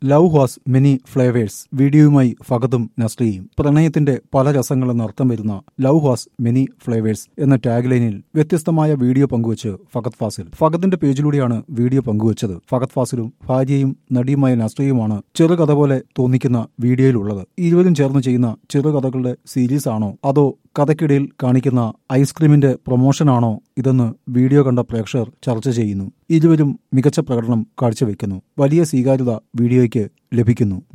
love has many flavours വീഡിയോയുമായി ഫഗതും നസ്രിയും പ്രണയത്തിന്റെ പല രസങ്ങളെന്ന് അർത്ഥം വരുന്ന ലവ് ഹാസ് മെനി ഫ്ലേവേഴ്സ് എന്ന ടാഗ് ലൈനിൽ വ്യത്യസ്തമായ വീഡിയോ പങ്കുവച്ച് ഫഗത് ഫാസിൽ ഫഗത്തിന്റെ പേജിലൂടെയാണ് വീഡിയോ പങ്കുവച്ചത് ഫഗത് ഫാസിലും ഭാര്യയും നടിയുമായ നസ്രിയുമാണ് ചെറുകഥ പോലെ തോന്നിക്കുന്ന വീഡിയോയിലുള്ളത് ഇരുവരും ചേർന്ന് ചെയ്യുന്ന ചെറുകഥകളുടെ സീരീസ് ആണോ അതോ കഥയ്ക്കിടയിൽ കാണിക്കുന്ന ഐസ്ക്രീമിന്റെ പ്രൊമോഷനാണോ ഇതെന്ന് വീഡിയോ കണ്ട പ്രേക്ഷകർ ചർച്ച ചെയ്യുന്നു ഇരുവരും മികച്ച പ്രകടനം കാഴ്ചവെക്കുന്നു വലിയ സ്വീകാര്യത വീഡിയോയ്ക്ക് ലഭിക്കുന്നു